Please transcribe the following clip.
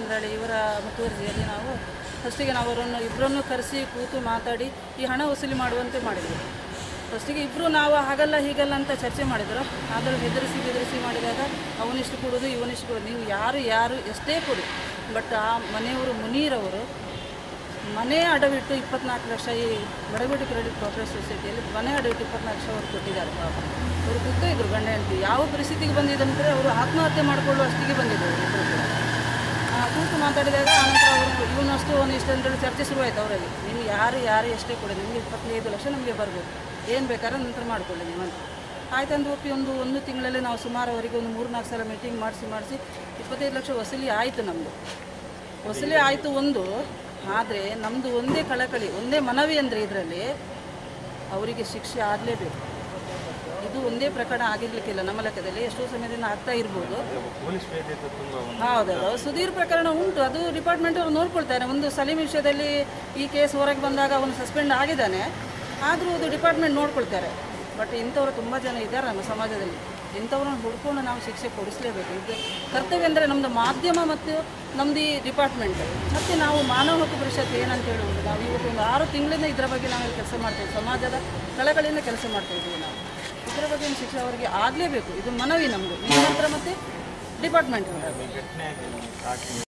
ಚಂದ್ರಹಳ್ಳಿ ಇವರ ಮುತುವರ್ಜಿಯಲ್ಲಿ ನಾವು ಫಸ್ಟಿಗೆ ನಾವು ಅವರನ್ನು ಇಬ್ಬರನ್ನು ಕರೆಸಿ ಕೂತು ಮಾತಾಡಿ ಈ ಹಣ ವಸೂಲಿ ಮಾಡುವಂತೆ ಮಾಡಿದ್ವಿ ಫಸ್ಟಿಗೆ ಇಬ್ಬರು ನಾವು ಹಾಗಲ್ಲ ಹೀಗಲ್ಲ ಅಂತ ಚರ್ಚೆ ಮಾಡಿದರು ಆದರೂ ಹೆದರಿಸಿ ಬೆದರಿಸಿ ಮಾಡಿದಾಗ ಅವನಿಷ್ಟು ಕೊಡೋದು ಇವನಿಷ್ಟು ಕೊಡೋದು ನೀವು ಯಾರು ಯಾರು ಎಷ್ಟೇ ಕೊಡಿ ಬಟ್ ಆ ಮನೆಯವರು ಮುನೀರವರು ಮನೆ ಅಡವಿಟ್ಟು ಇಪ್ಪತ್ನಾಲ್ಕು ಲಕ್ಷ ಈ ಬಡಗುಡಿ ಕ್ರೆಡಿಟ್ ಕೋಆಪರೇಟಿವ್ ಸೊಸೈಟಿಯಲ್ಲಿ ಮನೆ ಅಡವಿಟ್ಟು ಇಪ್ಪತ್ನಾಲ್ಕು ಲಕ್ಷ ಅವರು ಕೊಟ್ಟಿದ್ದಾರೆ ಪಾಪ ಅವರು ಕೂತ ಇದ್ರು ಗಂಡ ಹೆಂಡತಿ ಯಾವ ಪರಿಸ್ಥಿತಿಗೆ ಬಂದಿದ್ದಂದರೆ ಅವರು ಆತ್ಮಹತ್ಯೆ ಮಾಡಿಕೊಳ್ಳುವ ಅಷ್ಟಿಗೆ ಬಂದಿದ್ದರು ಇಬ್ಬರು ಕೂಡ. ಆ, ಕೂತು ಮಾತಾಡಿದಾಗ ಆನಂತರ ಅವರು ಇವನು ಅಷ್ಟು ಅವನು ಇಷ್ಟು ಅಂತೇಳಿ ಚರ್ಚೆ ಶುರುವಾಯಿತು ಅವರಲ್ಲಿ ನೀವು ಯಾರು ಯಾರು ಎಷ್ಟೇ ಕೊಡಿ ನಿಮಗೆ ಇಪ್ಪತ್ತೈದು ಲಕ್ಷ ನಮಗೆ ಬರಬೇಕು ಏನು ಬೇಕಾದ್ರೆ ನಂತರ ಮಾಡಿಕೊಳ್ಳಿ ನೀವು ಅಂತ ಆಯ್ತು ಅಂತ ಒಪ್ಪಿ ಒಂದು ಒಂದು ತಿಂಗಳಲ್ಲಿ ನಾವು ಸುಮಾರು ಅವರಿಗೆ ಒಂದು ಮೂರು ನಾಲ್ಕು ಸಲ ಮೀಟಿಂಗ್ ಮಾಡಿಸಿ ಮಾಡಿಸಿ ಇಪ್ಪತ್ತೈದು ಲಕ್ಷ ವಸೂಲಿ ಆಯಿತು ನಮ್ಮದು ವಸೂಲಿ ಆಯಿತು ಒಂದು ಆದರೆ ನಮ್ಮದು ಒಂದೇ ಕಳಕಳಿ ಒಂದೇ ಮನವಿ ಅಂದರೆ ಇದರಲ್ಲಿ ಅವರಿಗೆ ಶಿಕ್ಷೆ ಆಗಲೇಬೇಕು ಇದು ಒಂದೇ ಪ್ರಕರಣ ಆಗಿರ್ಲಿಕ್ಕಿಲ್ಲ ನಮ್ಮ ಲೆಕ್ಕದಲ್ಲಿ ಎಷ್ಟೋ ಸಮಯದಿಂದ ಆಗ್ತಾ ಇರ್ಬೋದು ಪೊಲೀಸ್ ವೇದಿಕೆ ತುಂಬಾ ಒಂದು ಹೌದೌದು ಸುಧೀರ್ ಪ್ರಕರಣ ಉಂಟು ಅದು ಡಿಪಾರ್ಟ್ಮೆಂಟ್ ಅವರು ನೋಡ್ಕೊಳ್ತಾರೆ ಒಂದು ಸಲೀಂ ವಿಷಯದಲ್ಲಿ ಈ ಕೇಸ್ ಹೊರಗೆ ಬಂದಾಗ ಅವನು ಸಸ್ಪೆಂಡ್ ಆಗಿದ್ದಾನೆ ಆದರೂ ಅದು ಡಿಪಾರ್ಟ್ಮೆಂಟ್ ನೋಡ್ಕೊಳ್ತಾರೆ ಬಟ್ ಇಂಥವರು ತುಂಬ ಜನ ಇದ್ದಾರೆ ನಮ್ಮ ಸಮಾಜದಲ್ಲಿ ಇಂಥವ್ರನ್ನ ಹುಡ್ಕೊಂಡು ನಾವು ಶಿಕ್ಷೆ ಕೊಡಿಸಲೇಬೇಕು ಇದು ಕರ್ತವ್ಯ ಅಂದರೆ ನಮ್ಮದು ಮಾಧ್ಯಮ ಮತ್ತು ನಮ್ಮದು ಈ ಡಿಪಾರ್ಟ್ಮೆಂಟ್ ಮತ್ತು ನಾವು ಮಾನವ ಹಕ್ಕು ಪರಿಷತ್ ಏನಂತ ಹೇಳುವುದು ನಾವು ಇವತ್ತು ಒಂದು ಆರು ತಿಂಗಳಿಂದ ಇದರ ಬಗ್ಗೆ ನಾವು ಕೆಲಸ ಮಾಡ್ತೇವೆ ಸಮಾಜದ ಕಳಕಳಿಯಿಂದ ಕೆಲಸ ಮಾಡ್ತಾ ಇದ್ದೀವಿ ನಾವು ಇದರ ಬಗ್ಗೆ ಒಂದು ಶಿಕ್ಷೆ ಅವರಿಗೆ ಆಗಲೇಬೇಕು ಇದು ಮನವಿ ನಮ್ಮದು ನಿಮ್ಮ ಹತ್ರ ಮತ್ತು ಡಿಪಾರ್ಟ್ಮೆಂಟ್ ಘಟನೆ ಆಗಿದೆ